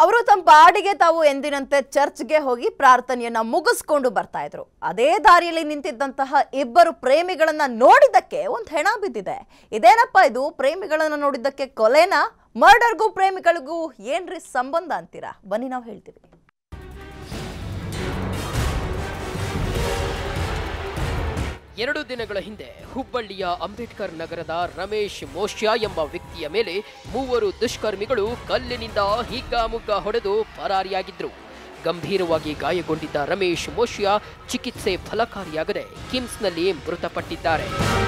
ಅವರು ತಮ್ಮ ಬಾಡಿಗೆ ತಾವು ಎಂದಿನಂತೆ ಚರ್ಚ್ಗೆ ಹೋಗಿ ಪ್ರಾರ್ಥನೆಯನ್ನ ಮುಗಿಸ್ಕೊಂಡು ಬರ್ತಾ ಇದ್ರು ಅದೇ ದಾರಿಯಲ್ಲಿ ನಿಂತಿದ್ದಂತಹ ಇಬ್ಬರು ಪ್ರೇಮಿಗಳನ್ನ ನೋಡಿದ್ದಕ್ಕೆ ಒಂದು ಹೆಣ ಬಿದ್ದಿದೆ ಇದೇನಪ್ಪ ಇದು ಪ್ರೇಮಿಗಳನ್ನ ನೋಡಿದ್ದಕ್ಕೆ ಕೊಲೆನಾ ಮರ್ಡರ್ಗೂ ಪ್ರೇಮಿಗಳಿಗೂ ಏನ್ರಿ ಸಂಬಂಧ ಅಂತೀರಾ ಬನ್ನಿ ನಾವು ಹೇಳ್ತೀವಿ ಎರಡು ದಿನಗಳ ಹಿಂದೆ ಹುಬ್ಬಳ್ಳಿಯ ಅಂಬೇಡ್ಕರ್ ನಗರದ ರಮೇಶ್ ಮೋಶ್ಯ ಎಂಬ ವ್ಯಕ್ತಿಯ ಮೇಲೆ ಮೂವರು ದುಷ್ಕರ್ಮಿಗಳು ಕಲ್ಲಿನಿಂದ ಹಿಗ್ಗಾಮುಗ್ಗಾ ಹೊಡೆದು ಪರಾರಿಯಾಗಿದ್ರು ಗಂಭೀರವಾಗಿ ಗಾಯಗೊಂಡಿದ್ದ ರಮೇಶ್ ಮೋಶ್ಯ ಚಿಕಿತ್ಸೆ ಫಲಕಾರಿಯಾಗದೆ ಕಿಮ್ಸ್ನಲ್ಲಿ ಮೃತಪಟ್ಟಿದ್ದಾರೆ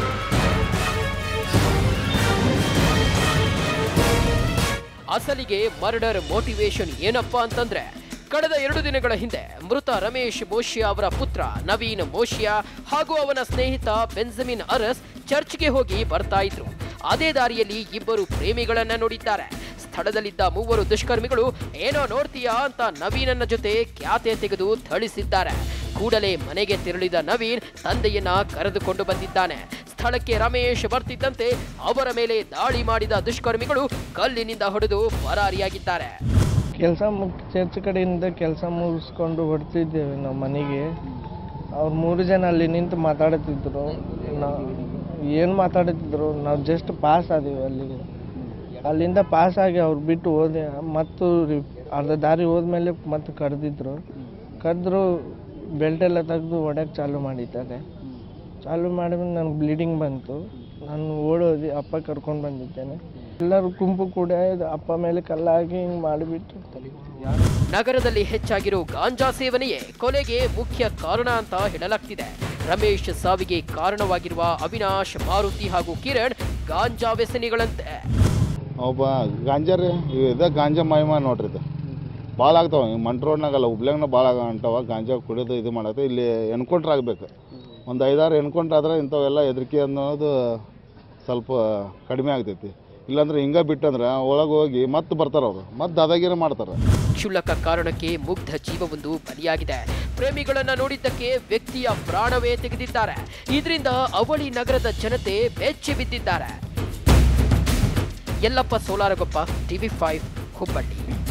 ಅಸಲಿಗೆ ಮರ್ಡರ್ ಮೋಟಿವೇಶನ್ ಏನಪ್ಪಾ ಅಂತಂದ್ರೆ ಕಳೆದ ಎರಡು ದಿನಗಳ ಹಿಂದೆ ಮೃತ ರಮೇಶ್ ಮೋಶಿಯಾ ಅವರ ಪುತ್ರ ನವೀನ್ ಮೋಶಿಯಾ ಹಾಗೂ ಅವನ ಸ್ನೇಹಿತ ಬೆಂಜಮಿನ್ ಅರಸ್ ಚರ್ಚ್ಗೆ ಹೋಗಿ ಬರ್ತಾ ಇದ್ರು ಅದೇ ದಾರಿಯಲ್ಲಿ ಇಬ್ಬರು ಪ್ರೇಮಿಗಳನ್ನ ನೋಡಿದ್ದಾರೆ ಸ್ಥಳದಲ್ಲಿದ್ದ ಮೂವರು ದುಷ್ಕರ್ಮಿಗಳು ಏನೋ ನೋಡ್ತೀಯಾ ಅಂತ ನವೀನನ್ನ ಜೊತೆ ಖ್ಯಾತೆ ತೆಗೆದು ಥಳಿಸಿದ್ದಾರೆ ಕೂಡಲೇ ಮನೆಗೆ ತೆರಳಿದ ನವೀನ್ ತಂದೆಯನ್ನ ಕರೆದುಕೊಂಡು ಬಂದಿದ್ದಾನೆ ಸ್ಥಳಕ್ಕೆ ರಮೇಶ್ ಬರ್ತಿದ್ದಂತೆ ಅವರ ಮೇಲೆ ದಾಳಿ ಮಾಡಿದ ದುಷ್ಕರ್ಮಿಗಳು ಕಲ್ಲಿನಿಂದ ಹೊಡೆದು ಪರಾರಿಯಾಗಿದ್ದಾರೆ ಕೆಲಸ ಮುಗ್ ಚರ್ಚ್ ಕಡೆಯಿಂದ ಕೆಲಸ ಮುಗಿಸ್ಕೊಂಡು ಹೊಡ್ತಿದ್ದೇವೆ ನಾವು ಮನೆಗೆ ಅವ್ರು ಮೂರು ಜನ ಅಲ್ಲಿ ನಿಂತು ಮಾತಾಡುತ್ತಿದ್ರು ನಾವು ಏನು ಮಾತಾಡುತ್ತಿದ್ರು ನಾವು ಜಸ್ಟ್ ಪಾಸ್ ಆದೀವಿ ಅಲ್ಲಿಗೆ ಅಲ್ಲಿಂದ ಪಾಸ್ ಆಗಿ ಅವ್ರು ಬಿಟ್ಟು ಹೋದೆ ಮತ್ತು ರಿ- ಅರ್ಧ ದಾರಿ ಹೋದ್ಮೇಲೆ ಮತ್ತೆ ಕರೆದಿದ್ರು ಕರೆದ್ರು ಬೆಲ್ಟ್ ಎಲ್ಲ ತೆಗೆದು ಹೊಡ್ಯಕ್ಕೆ ಚಾಲು ಮಾಡಿದ್ದಾರೆ ಚಾಲು ಮಾಡಿದ್ಮೇಲೆ ನನಗೆ ಬ್ಲೀಡಿಂಗ್ ಬಂತು ನಾನು ಓಡೋದಿ ಅಪ್ಪ ಕರ್ಕೊಂಡು ಬಂದಿದ್ದೇನೆ ಎಲ್ಲರೂ ಗುಂಪು ಕೂಡ ಅಪ್ಪ ಮೇಲೆ ಕಲ್ಲಾಗಿ ಹಿಂಗೆ ಮಾಡಿಬಿಟ್ಟು ನಗರದಲ್ಲಿ ಹೆಚ್ಚಾಗಿರೋ ಗಾಂಜಾ ಸೇವನೆಯೇ ಕೊಲೆಗೆ ಮುಖ್ಯ ಕಾರಣ ಅಂತ ಹೇಳಲಾಗ್ತಿದೆ ರಮೇಶ್ ಸಾವಿಗೆ ಕಾರಣವಾಗಿರುವ ಅವಿನಾಶ್ ಮಾರುತಿ ಹಾಗೂ ಕಿರಣ್ ಗಾಂಜಾ ವ್ಯಸನಿಗಳಂತೆ ಒಬ್ಬ ಗಾಂಜಾ ರೀ ಇದ ಗಾಂಜಾ ಮಹಿಮಾ ನೋಡ್ರಿ ಇದು ಭಾಳ ಆಗ್ತಾವ ಈ ಮಂಟ್ ರೋಡ್ನಾಗಲ್ಲ ಹುಬ್ಳ್ಯಾಗನ ಭಾಳ ಅಂಟವ ಗಾಂಜಾ ಕುಡಿಯೋದು ಇದು ಮಾಡತ್ತೆ ಇಲ್ಲಿ ಎನ್ಕೌಂಟ್ರ್ ಆಗಬೇಕು ಒಂದು ಐದಾರು ಎನ್ಕೌಂಟ್ರ್ ಆದ್ರೆ ಇಂಥವೆಲ್ಲ ಹೆದರಿಕೆ ಅನ್ನೋದು ಸ್ವಲ್ಪ ಕಡಿಮೆ ಆಗ್ತೈತಿ ಇಲ್ಲಾಂದ್ರೆ ಹಿಂಗೆ ಬಿಟ್ಟಂದ್ರೆ ಒಳಗೆ ಹೋಗಿ ಮತ್ತೆ ಬರ್ತಾರೆ ಅವರು ಮತ್ತೆ ದಾದಾಗಿರಿ ಮಾಡ್ತಾರೆ ಕ್ಷುಲ್ಲಕ ಕಾರಣಕ್ಕೆ ಮುಗ್ಧ ಜೀವವೊಂದು ಬಲಿಯಾಗಿದೆ ಪ್ರೇಮಿಗಳನ್ನ ನೋಡಿದ್ದಕ್ಕೆ ವ್ಯಕ್ತಿಯ ಪ್ರಾಣವೇ ತೆಗೆದಿದ್ದಾರೆ ಇದರಿಂದ ಅವಳಿ ನಗರದ ಜನತೆ ಬೆಚ್ಚಿ ಬಿದ್ದಿದ್ದಾರೆ ಯಲ್ಲಪ್ಪ ಸೋಲಾರಗೊಪ್ಪ ಟಿವಿ ಫೈವ್ ಹುಬ್ಬಳ್ಳಿ